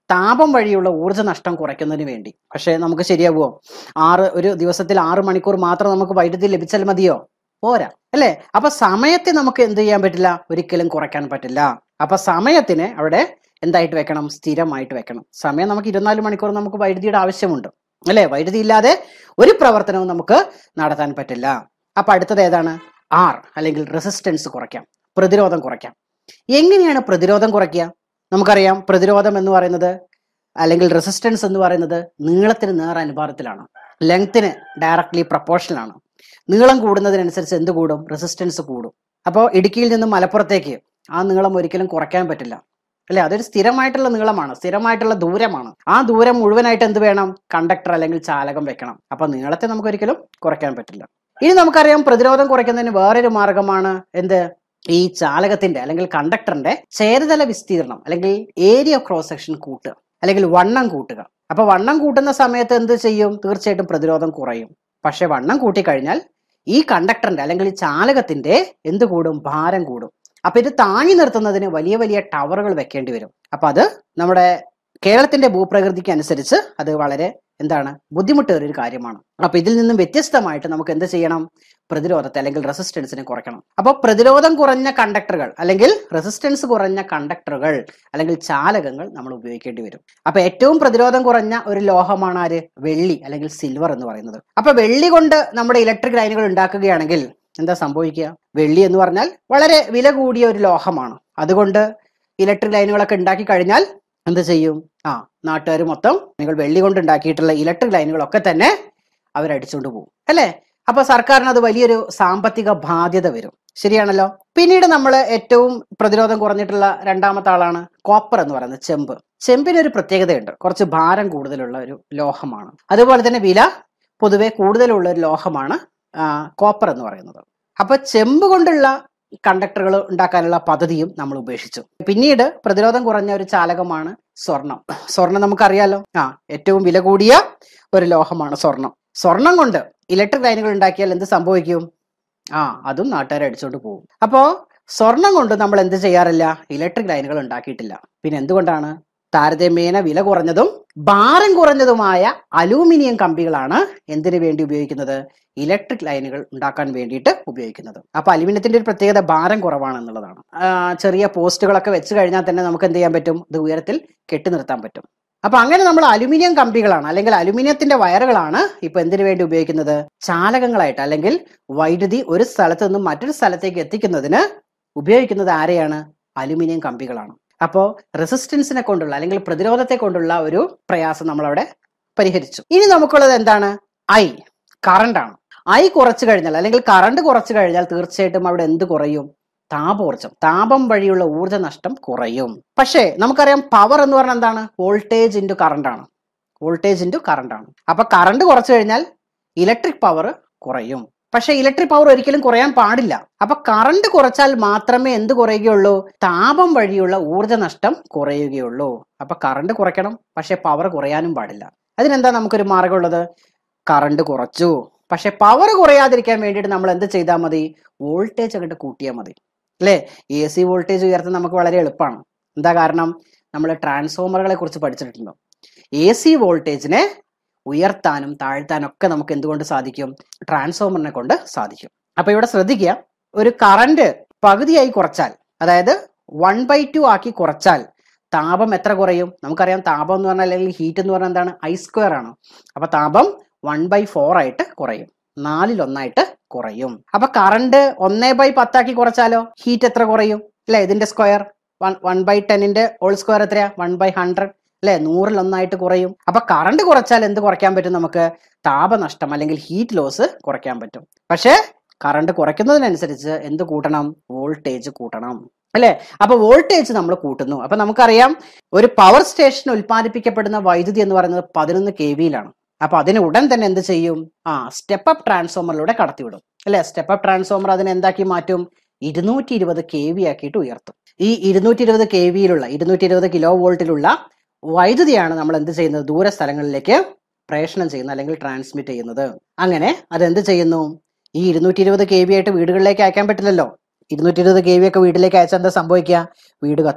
താപം വഴിയുള്ള ഊർജ്ജ നഷ്ടം കുറയ്ക്കുന്നതിന് വേണ്ടി പക്ഷേ നമുക്ക് ശരിയാവുമോ ആറ് ഒരു ദിവസത്തിൽ ആറ് മണിക്കൂർ മാത്രം നമുക്ക് വൈദ്യുതി ലഭിച്ചാൽ മതിയോ പോരാ അല്ലേ അപ്പൊ സമയത്തെ നമുക്ക് എന്ത് ചെയ്യാൻ പറ്റില്ല ഒരിക്കലും കുറയ്ക്കാൻ പറ്റില്ല അപ്പൊ സമയത്തിന് അവിടെ എന്തായിട്ട് വെക്കണം സ്ഥിരമായിട്ട് വെക്കണം സമയം നമുക്ക് ഇരുപത്തിനാല് മണിക്കൂർ നമുക്ക് വൈദ്യുതിയുടെ ആവശ്യമുണ്ട് അല്ലെ വൈദ്യുതി ഇല്ലാതെ ഒരു പ്രവർത്തനവും നമുക്ക് നടത്താൻ പറ്റില്ല അപ്പൊ അടുത്തത് ഏതാണ് ആർ അല്ലെങ്കിൽ റെസിസ്റ്റൻസ് കുറയ്ക്കാം പ്രതിരോധം കുറയ്ക്കാം എങ്ങനെയാണ് പ്രതിരോധം കുറയ്ക്കുക നമുക്കറിയാം പ്രതിരോധം എന്ന് പറയുന്നത് അല്ലെങ്കിൽ റെസിസ്റ്റൻസ് എന്ന് പറയുന്നത് നീളത്തിന് നേർ അനുപാതത്തിലാണ് ലെങ്ത്തിന് ഡയറക്ട്ലി പ്രപ്പോർഷണൽ ആണ് നീളം കൂടുന്നതിനനുസരിച്ച് എന്ത് കൂടും റെസിസ്റ്റൻസ് കൂടും അപ്പോൾ ഇടുക്കിയിൽ നിന്നും മലപ്പുറത്തേക്ക് ആ നീളം ഒരിക്കലും കുറയ്ക്കാൻ പറ്റില്ല അല്ലെ അതൊരു സ്ഥിരമായിട്ടുള്ള നീളമാണ് സ്ഥിരമായിട്ടുള്ള ദൂരമാണ് ആ ദൂരം മുഴുവനായിട്ട് എന്ത് വേണം കണ്ടക്ടർ അല്ലെങ്കിൽ ചാലകം വെക്കണം അപ്പൊ നീളത്തെ നമുക്ക് ഒരിക്കലും കുറയ്ക്കാൻ പറ്റില്ല ഇനി നമുക്കറിയാം പ്രതിരോധം കുറയ്ക്കുന്നതിന് വേറൊരു മാർഗമാണ് എന്ത് ഈ ചാലകത്തിന്റെ അല്ലെങ്കിൽ കണ്ടക്ടറിന്റെ ചേരുതല വിസ്തീർണം അല്ലെങ്കിൽ ഏരിയ ക്രോസ് സെക്ഷൻ കൂട്ടുക അല്ലെങ്കിൽ വണ്ണം കൂട്ടുക അപ്പൊ വണ്ണം കൂട്ടുന്ന സമയത്ത് എന്ത് ചെയ്യും തീർച്ചയായിട്ടും പ്രതിരോധം കുറയും പക്ഷെ വണ്ണം കൂട്ടിക്കഴിഞ്ഞാൽ ഈ കണ്ടക്ടറിന്റെ അല്ലെങ്കിൽ ഈ ചാലകത്തിന്റെ എന്ത് കൂടും ഭാരം കൂടും അപ്പൊ ഇത് താങ്ങി നിർത്തുന്നതിന് വലിയ വലിയ ടവറുകൾ വെക്കേണ്ടി വരും അപ്പൊ അത് നമ്മുടെ കേരളത്തിന്റെ ഭൂപ്രകൃതിക്ക് അനുസരിച്ച് അത് വളരെ എന്താണ് ബുദ്ധിമുട്ടേറിയ ഒരു കാര്യമാണ് അപ്പൊ ഇതിൽ നിന്നും വ്യത്യസ്തമായിട്ട് നമുക്ക് എന്ത് ചെയ്യണം പ്രതിരോധത്തെ അല്ലെങ്കിൽ റെസിസ്റ്റൻസിനെ കുറയ്ക്കണം അപ്പോൾ പ്രതിരോധം കുറഞ്ഞ കണ്ടക്ടറുകൾ അല്ലെങ്കിൽ റെസിസ്റ്റൻസ് കുറഞ്ഞ കണ്ടക്ടറുകൾ അല്ലെങ്കിൽ ചാലകങ്ങൾ നമ്മൾ ഉപയോഗിക്കേണ്ടി വരും അപ്പൊ ഏറ്റവും പ്രതിരോധം കുറഞ്ഞ ഒരു ലോഹമാണ് ആര് വെള്ളി അല്ലെങ്കിൽ സിൽവർ എന്ന് പറയുന്നത് അപ്പൊ വെള്ളി കൊണ്ട് നമ്മുടെ ഇലക്ട്രിക് ലൈനുകൾ ഉണ്ടാക്കുകയാണെങ്കിൽ എന്താ സംഭവിക്കുക വെള്ളി എന്ന് പറഞ്ഞാൽ വളരെ വില കൂടിയ ഒരു ലോഹമാണ് അതുകൊണ്ട് ഇലക്ട്രിക് ലൈനുകളൊക്കെ ഉണ്ടാക്കി കഴിഞ്ഞാൽ എന്ത് ചെയ്യും ആ നാട്ടുകാർ മൊത്തം നിങ്ങൾ വെള്ളി കൊണ്ട് ഉണ്ടാക്കിയിട്ടുള്ള ഇലക്ട്രിക് ലൈനുകളൊക്കെ തന്നെ അവരടിച്ചുകൊണ്ട് പോകും അല്ലേ അപ്പൊ സർക്കാരിന് അത് വലിയൊരു സാമ്പത്തിക ബാധ്യത വരും ശരിയാണല്ലോ പിന്നീട് നമ്മൾ ഏറ്റവും പ്രതിരോധം കുറഞ്ഞിട്ടുള്ള രണ്ടാമത്തെ ആളാണ് കോപ്പർ എന്ന് പറയുന്നത് ചെമ്പ് ചെമ്പിന് ഒരു പ്രത്യേകതയുണ്ട് കുറച്ച് ഭാരം കൂടുതലുള്ള ഒരു ലോഹമാണ് അതുപോലെ തന്നെ വില പൊതുവെ കൂടുതലുള്ള ഒരു ലോഹമാണ് ആ, കോപ്പർ എന്ന് പറയുന്നത് അപ്പൊ ചെമ്പ് കൊണ്ടുള്ള കണ്ടക്ടറുകൾ ഉണ്ടാക്കാനുള്ള പദ്ധതിയും നമ്മൾ ഉപേക്ഷിച്ചു പിന്നീട് പ്രതിരോധം കുറഞ്ഞ ഒരു ചാലകമാണ് സ്വർണം സ്വർണം നമുക്കറിയാലോ ആ ഏറ്റവും വില കൂടിയ ഒരു ലോഹമാണ് സ്വർണം സ്വർണം കൊണ്ട് ഇലക്ട്രിക് ലൈനുകൾ ഉണ്ടാക്കിയാൽ എന്ത് സംഭവിക്കും ആ അതും നാട്ടുകാരെ അടിച്ചോണ്ട് പോകും അപ്പോ സ്വർണം കൊണ്ട് നമ്മൾ എന്ത് ചെയ്യാറില്ല ഇലക്ട്രിക് ലൈനുകൾ ഉണ്ടാക്കിയിട്ടില്ല പിന്നെ എന്തുകൊണ്ടാണ് താരതമ്യേന വില കുറഞ്ഞതും ഭാരം കുറഞ്ഞതുമായ അലൂമിനിയം കമ്പികളാണ് എന്തിനു വേണ്ടി ഉപയോഗിക്കുന്നത് ഇലക്ട്രിക് ലൈനുകൾ ഉണ്ടാക്കാൻ വേണ്ടിയിട്ട് ഉപയോഗിക്കുന്നത് അപ്പൊ അലുമിനിയത്തിന്റെ ഒരു പ്രത്യേകത ഭാരം കുറവാണ് എന്നുള്ളതാണ് ആ, ചെറിയ പോസ്റ്റുകളൊക്കെ വെച്ച് കഴിഞ്ഞാൽ തന്നെ നമുക്ക് എന്ത് ചെയ്യാൻ പറ്റും ഇത് ഉയരത്തിൽ കെട്ടി നിർത്താൻ പറ്റും അപ്പൊ അങ്ങനെ നമ്മൾ അലുമിനിയം കമ്പികളാണ് അല്ലെങ്കിൽ അലുമിനിയത്തിന്റെ വയറുകളാണ് ഇപ്പൊ എന്തിനു വേണ്ടി ഉപയോഗിക്കുന്നത് ചാലകങ്ങളായിട്ട് അല്ലെങ്കിൽ വൈദ്യുതി ഒരു സ്ഥലത്ത് നിന്നും മറ്റൊരു സ്ഥലത്തേക്ക് എത്തിക്കുന്നതിന് ഉപയോഗിക്കുന്നത് ആരെയാണ് അലുമിനിയം കമ്പികളാണ് അപ്പോൾ റെസിസ്റ്റൻസിനെ കൊണ്ടുള്ള അല്ലെങ്കിൽ പ്രതിരോധത്തെ കൊണ്ടുള്ള ഒരു പ്രയാസം നമ്മൾ അവിടെ പരിഹരിച്ചു ഇനി നമുക്കുള്ളത് എന്താണ് ഐ കറണ്ട് ആണ് ഐ കുറച്ചു കഴിഞ്ഞാൽ അല്ലെങ്കിൽ കറണ്ട് കുറച്ചു കഴിഞ്ഞാൽ തീർച്ചയായിട്ടും അവിടെ എന്ത് കുറയും താപോർജം താപം വഴിയുള്ള ഊർജ്ജ നഷ്ടം കുറയും പക്ഷേ നമുക്കറിയാം പവർ എന്ന് പറഞ്ഞാൽ എന്താണ് വോൾട്ടേജ് ഇൻറ്റു കറണ്ട് ആണ് വോൾട്ടേജ് ഇൻറ്റു കറണ്ട് ആണ് അപ്പൊ കറണ്ട് കുറച്ചു കഴിഞ്ഞാൽ ഇലക്ട്രിക് പവർ കുറയും പക്ഷെ ഇലക്ട്രിക് പവർ ഒരിക്കലും കുറയാൻ പാടില്ല അപ്പൊ കറണ്ട് കുറച്ചാൽ മാത്രമേ എന്ത് കുറയുകയുള്ളൂ താപം വഴിയുള്ള ഊർജ്ജ നഷ്ടം കുറയുകയുള്ളൂ അപ്പൊ കറണ്ട് കുറയ്ക്കണം പക്ഷെ പവർ കുറയാനും പാടില്ല അതിനെന്താ നമുക്കൊരു മാർഗമുള്ളത് കറണ്ട് കുറച്ചു പക്ഷെ പവർ കുറയാതിരിക്കാൻ വേണ്ടിയിട്ട് നമ്മൾ എന്ത് ചെയ്താൽ മതി വോൾട്ടേജ് അങ്ങോട്ട് കൂട്ടിയാൽ മതി അല്ലേ എ സി വോൾട്ടേജ് ഉയർത്താൻ നമുക്ക് വളരെ എളുപ്പമാണ് എന്താ കാരണം നമ്മൾ ട്രാൻസ്ഫോമറുകളെ കുറിച്ച് പഠിച്ചിട്ടുണ്ടോ എ സി വോൾട്ടേജിനെ ഉയർത്താനും താഴ്ത്താനും ഒക്കെ നമുക്ക് എന്തുകൊണ്ട് സാധിക്കും ട്രാൻസ്ഫോമറിനെ കൊണ്ട് സാധിക്കും അപ്പൊ ഇവിടെ ശ്രദ്ധിക്കുക ഒരു കറണ്ട് പകുതിയായി കുറച്ചാൽ അതായത് വൺ ബൈ ടു ആക്കി കുറച്ചാൽ താപം എത്ര കുറയും നമുക്കറിയാം താപം എന്ന് പറഞ്ഞാൽ അല്ലെങ്കിൽ ഹീറ്റ് എന്ന് പറഞ്ഞാൽ എന്താണ് ഐ സ്ക്വയർ ആണ് അപ്പൊ താപം വൺ ബൈ ഫോർ ആയിട്ട് കുറയും നാലിൽ ഒന്നായിട്ട് കുറയും അപ്പൊ കറണ്ട് ഒന്നേ ബൈ പത്താക്കി കുറച്ചാലോ ഹീറ്റ് എത്ര കുറയും അല്ലെ ഇതിന്റെ സ്ക്വയർ വൺ വൺ ബൈ ടെന്നിന്റെ ഹോൾ സ്ക്വയർ എത്രയാ വൺ ബൈ ഹൺഡ്രഡ് അല്ലെ നൂറിൽ ഒന്നായിട്ട് കുറയും അപ്പൊ കറണ്ട് കുറച്ചാൽ എന്ത് കുറയ്ക്കാൻ പറ്റും നമുക്ക് താപനഷ്ടം അല്ലെങ്കിൽ ഹീറ്റ് ലോസ് കുറയ്ക്കാൻ പറ്റും പക്ഷേ കറണ്ട് കുറയ്ക്കുന്നതിനനുസരിച്ച് എന്ത് കൂട്ടണം വോൾട്ടേജ് കൂട്ടണം അല്ലെ അപ്പൊ വോൾട്ടേജ് നമ്മൾ കൂട്ടുന്നു അപ്പൊ നമുക്കറിയാം ഒരു പവർ സ്റ്റേഷൻ ഉൽപ്പാദിപ്പിക്കപ്പെടുന്ന വൈദ്യുതി എന്ന് പറയുന്നത് പതിനൊന്ന് കെ വിയിലാണ് അപ്പൊ അതിന് ഉടൻ തന്നെ എന്ത് ചെയ്യും ആ സ്റ്റെപ്പ് അപ്പ് ട്രാൻസ്ഫോമറിലൂടെ കടത്തിവിടും അല്ലെ സ്റ്റെപ്പ് അപ്പ് ട്രാൻസ്ഫോമർ അതിനെ എന്താക്കി മാറ്റും ഇരുന്നൂറ്റി ഇരുപത് കെ വി ആക്കിയിട്ട് ഉയർത്തും ഈ ഇരുന്നൂറ്റി ഇരുപത് കെ വിയിലുള്ള ഇരുന്നൂറ്റി ഇരുപത് കിലോ വോൾട്ടിലുള്ള വൈദ്യുതിയാണ് നമ്മൾ എന്ത് ചെയ്യുന്നത് ദൂര സ്ഥലങ്ങളിലേക്ക് പ്രേഷണം ചെയ്യുന്നത് അല്ലെങ്കിൽ ട്രാൻസ്മിറ്റ് ചെയ്യുന്നത് അങ്ങനെ അതെന്ത് ചെയ്യുന്നു ഈ ഇരുന്നൂറ്റി ഇരുപത് കെ വി ആയിട്ട് വീടുകളിലേക്ക് അയക്കാൻ പറ്റില്ലല്ലോ ഇരുന്നൂറ്റി ഇരുപത് കെ വി ഒക്കെ വീട്ടിലേക്ക് അയച്ചാൽ എന്താ സംഭവിക്കുക വീട് കത്തിപ്പോവും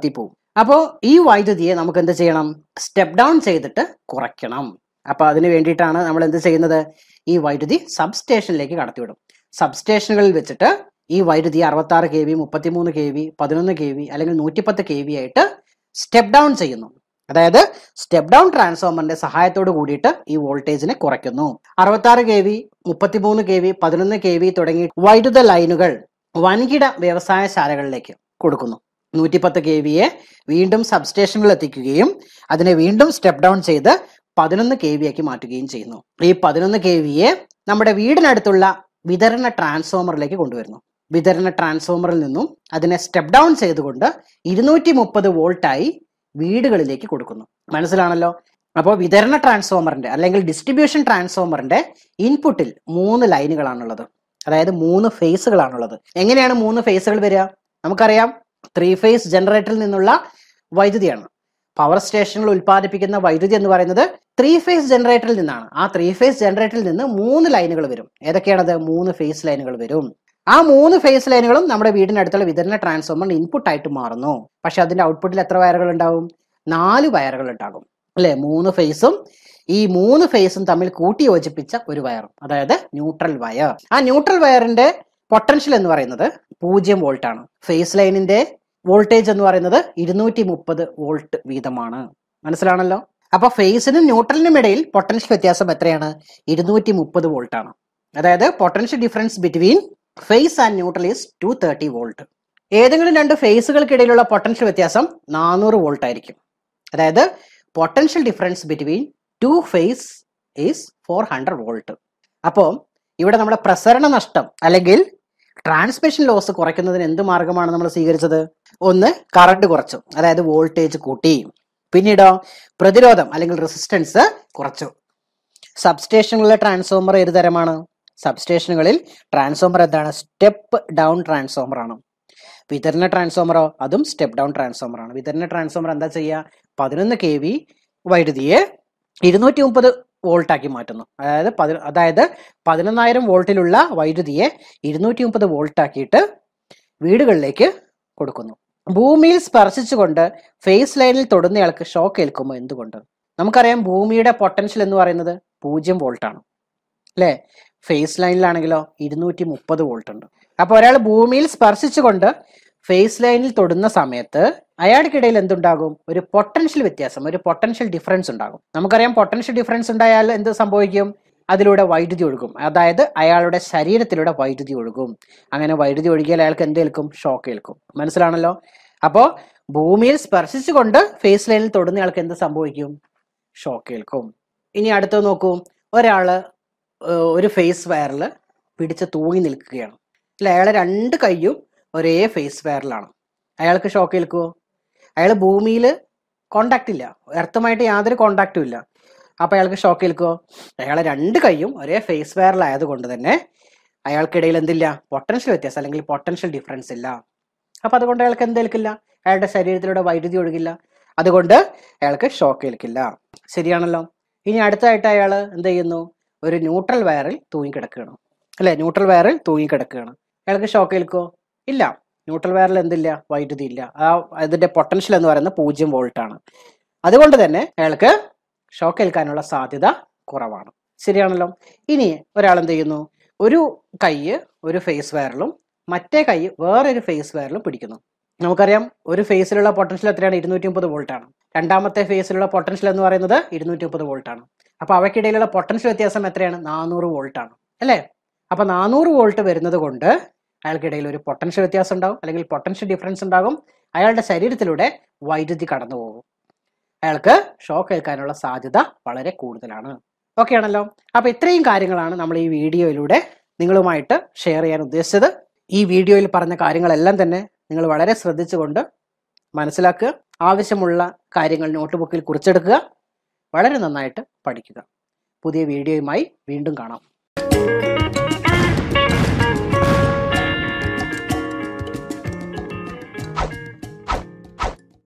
അപ്പോൾ ഈ വൈദ്യുതിയെ നമുക്ക് എന്ത് ചെയ്യണം സ്റ്റെപ്പ് ഡൗൺ ചെയ്തിട്ട് കുറയ്ക്കണം അപ്പോൾ അതിന് വേണ്ടിയിട്ടാണ് നമ്മൾ എന്ത് ചെയ്യുന്നത് ഈ വൈദ്യുതി സബ്സ്റ്റേഷനിലേക്ക് കടത്തിവിടും സബ്സ്റ്റേഷനുകളിൽ വെച്ചിട്ട് ഈ വൈദ്യുതി അറുപത്താറ് കെ വി മുപ്പത്തിമൂന്ന് കെ വി പതിനൊന്ന് കെ വി അല്ലെങ്കിൽ നൂറ്റിപ്പത്ത് കെ വി ആയിട്ട് സ്റ്റെപ്പ് ഡൗൺ ചെയ്യുന്നു അതായത് സ്റ്റെപ്പ് ഡൗൺ ട്രാൻസ്ഫോമറിന്റെ സഹായത്തോട് കൂടിയിട്ട് ഈ വോൾട്ടേജിനെ കുറയ്ക്കുന്നു അറുപത്താറ് കെ വി മുപ്പത്തിമൂന്ന് കെ വി പതിനൊന്ന് കെ വി തുടങ്ങി വൈദ്യുത ലൈനുകൾ വൻകിട വ്യവസായശാലകളിലേക്ക് കൊടുക്കുന്നു നൂറ്റിപ്പത്ത് കെ വിയെ വീണ്ടും സബ്സ്റ്റേഷനിൽ എത്തിക്കുകയും അതിനെ വീണ്ടും സ്റ്റെപ്പ് ഡൗൺ ചെയ്ത് പതിനൊന്ന് കെ വി ആക്കി മാറ്റുകയും ചെയ്യുന്നു ഈ പതിനൊന്ന് കെ വിയെ നമ്മുടെ വീടിനടുത്തുള്ള വിതരണ ട്രാൻസ്ഫോമറിലേക്ക് കൊണ്ടുവരുന്നു വിതരണ ട്രാൻസ്ഫോമറിൽ നിന്നും അതിനെ സ്റ്റെപ്പ് ഡൗൺ ചെയ്തുകൊണ്ട് ഇരുന്നൂറ്റി മുപ്പത് വോൾട്ടായി വീടുകളിലേക്ക് കൊടുക്കുന്നു മനസ്സിലാണല്ലോ അപ്പോൾ വിതരണ ട്രാൻസ്ഫോമറിന്റെ അല്ലെങ്കിൽ ഡിസ്ട്രിബ്യൂഷൻ ട്രാൻസ്ഫോമറിന്റെ ഇൻപുട്ടിൽ മൂന്ന് ലൈനുകളാണുള്ളത് അതായത് മൂന്ന് ഫേസുകളാണുള്ളത് എങ്ങനെയാണ് മൂന്ന് ഫേസുകൾ വരിക നമുക്കറിയാം ത്രീ ഫേസ് ജനറേറ്ററിൽ നിന്നുള്ള വൈദ്യുതിയാണ് പവർ സ്റ്റേഷനുകൾ ഉൽപ്പാദിപ്പിക്കുന്ന വൈദ്യുതി എന്ന് പറയുന്നത് ത്രീ ഫേസ് ജനറേറ്ററിൽ നിന്നാണ് ആ ത്രീ ഫേസ് ജനറേറ്ററിൽ നിന്ന് മൂന്ന് ലൈനുകൾ വരും ഏതൊക്കെയാണത് മൂന്ന് ഫേസ് ലൈനുകൾ വരും ആ മൂന്ന് ഫേസ് ലൈനുകളും നമ്മുടെ വീടിനടുത്തുള്ള വിതരണ ട്രാൻസ്ഫോമറിന് ഇൻപുട്ട് ആയിട്ട് മാറുന്നു പക്ഷെ അതിന്റെ ഔട്ട്പുട്ടിൽ എത്ര വയറുകൾ ഉണ്ടാവും നാല് വയറുകൾ ഉണ്ടാകും അല്ലെ മൂന്ന് ഫേസും ഈ മൂന്ന് ഫേസും തമ്മിൽ കൂട്ടി യോജിപ്പിച്ച ഒരു വയറും അതായത് ന്യൂട്രൽ വയർ ആ ന്യൂട്രൽ വയറിന്റെ പൊട്ടൻഷ്യൽ എന്ന് പറയുന്നത് പൂജ്യം വോൾട്ട് ആണ് ഫേസ് ലൈനിന്റെ വോൾട്ടേജ് എന്ന് പറയുന്നത് ഇരുന്നൂറ്റി മുപ്പത് വോൾട്ട് വീതമാണ് മനസ്സിലാണല്ലോ അപ്പൊ ഫേസിനും ന്യൂട്രലിനും ഇടയിൽ പൊട്ടൻഷ്യൽ വ്യത്യാസം എത്രയാണ് ഇരുന്നൂറ്റി മുപ്പത് വോൾട്ട് ആണ് അതായത് potential difference between phase and neutral is two thirty volt ഏതെങ്കിലും രണ്ട് ഫേസുകൾക്കിടയിലുള്ള പൊട്ടൻഷ്യൽ വ്യത്യാസം നാനൂറ് വോൾട്ട് ആയിരിക്കും അതായത് potential difference between two phase is four hundred volt അപ്പോൾ ഇവിടെ നമ്മുടെ പ്രസരണ നഷ്ടം അല്ലെങ്കിൽ ട്രാൻസ്മിഷൻ ലോസ് കുറയ്ക്കുന്നതിന് എന്ത് മാർഗമാണ് നമ്മൾ സ്വീകരിച്ചത് ഒന്ന് കറണ്ട് കുറച്ചു അതായത് വോൾട്ടേജ് കൂട്ടി പിന്നീടോ പ്രതിരോധം അല്ലെങ്കിൽ റെസിസ്റ്റൻസ് കുറച്ചു സബ്സ്റ്റേഷനുകളിലെ ട്രാൻസ്ഫോമർ ഏത് തരമാണ് സബ്സ്റ്റേഷനുകളിൽ ട്രാൻസ്ഫോമർ എന്താണ് സ്റ്റെപ്പ് ഡൗൺ ട്രാൻസ്ഫോമർ ആണ് വിതരണ ട്രാൻസ്ഫോമറോ അതും സ്റ്റെപ്പ് ഡൗൺ ട്രാൻസ്ഫോമർ ആണ് വിതരണ ട്രാൻസ്ഫോമർ എന്താ ചെയ്യുക പതിനൊന്ന് കെ വി വൈദ്യുതിയെ ഇരുന്നൂറ്റി മുപ്പത് വോൾട്ടാക്കി മാറ്റുന്നു അതായത് പതി അതായത് പതിനൊന്നായിരം വോൾട്ടിലുള്ള വൈദ്യുതിയെ ഇരുന്നൂറ്റി മുപ്പത് വോൾട്ടാക്കിയിട്ട് വീടുകളിലേക്ക് കൊടുക്കുന്നു ഭൂമിയിൽ സ്പർശിച്ചുകൊണ്ട് ഫേസ് ലൈനിൽ തൊടുന്നയാൾക്ക് ഷോക്ക് ഏൽക്കുമ്പോൾ എന്തുകൊണ്ട് നമുക്കറിയാം ഭൂമിയുടെ പൊട്ടൻഷ്യൽ എന്ന് പറയുന്നത് പൂജ്യം വോൾട്ടാണ് അല്ലേ ഫേസ് ലൈനിലാണെങ്കിലോ ഇരുന്നൂറ്റി മുപ്പത് വോൾട്ട് ഉണ്ട് അപ്പോൾ ഒരാൾ ഭൂമിയിൽ സ്പർശിച്ചുകൊണ്ട് ഫേസ് ലൈനിൽ തൊടുന്ന സമയത്ത് അയാൾക്കിടയിൽ എന്തുണ്ടാകും ഒരു പൊട്ടൻഷ്യൽ വ്യത്യാസം ഒരു പൊട്ടൻഷ്യൽ ഡിഫറൻസ് ഉണ്ടാകും നമുക്കറിയാം പൊട്ടൻഷ്യൽ ഡിഫറൻസ് ഉണ്ടായാൽ എന്ത് സംഭവിക്കും അതിലൂടെ വൈദ്യുതി ഒഴുകും അതായത് അയാളുടെ ശരീരത്തിലൂടെ വൈദ്യുതി ഒഴുകും അങ്ങനെ വൈദ്യുതി ഒഴുകിയാൽ അയാൾക്ക് എന്ത് ഏൽക്കും ഷോക്ക് ഏൽക്കും മനസ്സിലാണല്ലോ അപ്പോൾ ഭൂമിയിൽ സ്പർശിച്ചുകൊണ്ട് ഫേസ് ലൈനിൽ തൊടുന്നയാൾക്ക് എന്ത് സംഭവിക്കും ഷോക്ക് ഏൽക്കും ഇനി അടുത്തത് നോക്കൂ ഒരാള് ഏഹ്, ഒരു ഫേസ് വയറിൽ പിടിച്ച് തൂങ്ങി നിൽക്കുകയാണ് അല്ല അയാളെ രണ്ട് കൈയും ഒരേ ഫേസ് വയറിലാണ് അയാൾക്ക് ഷോക്ക് ഏൽക്കുമോ അയാൾ ഭൂമിയിൽ കോണ്ടാക്ട് ഇല്ല എർത്തുമായിട്ട് യാതൊരു കോണ്ടാക്റ്റും ഇല്ല അപ്പൊ അയാൾക്ക് ഷോക്ക് ഏൽക്കുമോ അയാളെ രണ്ട് കൈയും ഒരേ ഫേസ് വയറിലായത് കൊണ്ട് തന്നെ അയാൾക്കിടയിൽ എന്തില്ല പൊട്ടൻഷ്യൽ വ്യത്യാസം അല്ലെങ്കിൽ പൊട്ടൻഷ്യൽ ഡിഫറൻസ് ഇല്ല അപ്പൊ അതുകൊണ്ട് അയാൾക്ക് എന്തേൽക്കില്ല അയാളുടെ ശരീരത്തിലൂടെ വൈദ്യുതി ഒഴുകില്ല അതുകൊണ്ട് അയാൾക്ക് ഷോക്ക് ഏൽക്കില്ല ശരിയാണല്ലോ ഇനി അടുത്തായിട്ട് അയാൾ എന്ത് ചെയ്യുന്നു ഒരു ന്യൂട്രൽ വയറിൽ തൂങ്ങിക്കിടക്കുകയാണ് അല്ലെ ന്യൂട്രൽ വയറിൽ തൂങ്ങിക്കിടക്കുകയാണ് അയാൾക്ക് ഷോക്ക് ഏൽക്കോ ഇല്ല ന്യൂട്രൽ വയറിൽ എന്തില്ല വൈദ്യുതി ഇല്ല ആ അതിന്റെ പൊട്ടൻഷ്യൽ എന്ന് പറയുന്നത് പൂജ്യം വോൾട്ട് ആണ് അതുകൊണ്ട് തന്നെ അയാൾക്ക് ഷോക്ക് ഏൽക്കാനുള്ള സാധ്യത കുറവാണ് ശരിയാണല്ലോ ഇനി ഒരാൾ എന്ത് ചെയ്യുന്നു ഒരു കൈ ഒരു ഫേസ് വയറിലും മറ്റേ കൈ വേറൊരു ഫേസ് വയറിലും പിടിക്കുന്നു നമുക്കറിയാം ഒരു ഫേസിലുള്ള പൊട്ടൻഷ്യൽ എത്രയാണ് ഇരുന്നൂറ്റി മുപ്പത് വോൾട്ട് ആണ് രണ്ടാമത്തെ ഫേസിലുള്ള പൊട്ടൻഷ്യൽ എന്ന് പറയുന്നത് ഇരുന്നൂറ്റി മുപ്പത് വോൾട്ട് ആണ് അപ്പൊ അവയ്ക്കിടയിലുള്ള പൊട്ടൻഷ്യൽ വ്യത്യാസം എത്രയാണ് നാനൂറ് വോൾട്ട് ആണ് അല്ലേ അപ്പൊ നാനൂറ് വോൾട്ട് വരുന്നത് കൊണ്ട് അയാൾക്കിടയിൽ ഒരു പൊട്ടൻഷ്യൽ വ്യത്യാസം ഉണ്ടാകും അല്ലെങ്കിൽ പൊട്ടൻഷ്യൽ ഡിഫറൻസ് ഉണ്ടാകും അയാളുടെ ശരീരത്തിലൂടെ വൈദ്യുതി കടന്നു പോകും അയാൾക്ക് ഷോക്ക് ഏൽക്കാനുള്ള സാധ്യത വളരെ കൂടുതലാണ് ഓക്കെ ആണല്ലോ അപ്പൊ ഇത്രയും കാര്യങ്ങളാണ് നമ്മൾ ഈ വീഡിയോയിലൂടെ നിങ്ങളുമായിട്ട് ഷെയർ ചെയ്യാൻ ഉദ്ദേശിച്ചത് ഈ വീഡിയോയിൽ പറഞ്ഞ കാര്യങ്ങളെല്ലാം തന്നെ നിങ്ങൾ വളരെ ശ്രദ്ധിച്ചുകൊണ്ട് മനസ്സിലാക്കുക ആവശ്യമുള്ള കാര്യങ്ങൾ നോട്ട് ബുക്കിൽ കുറിച്ചെടുക്കുക വളരെ നന്നായിട്ട് പഠിക്കുക പുതിയ വീഡിയോയുമായി വീണ്ടും കാണാം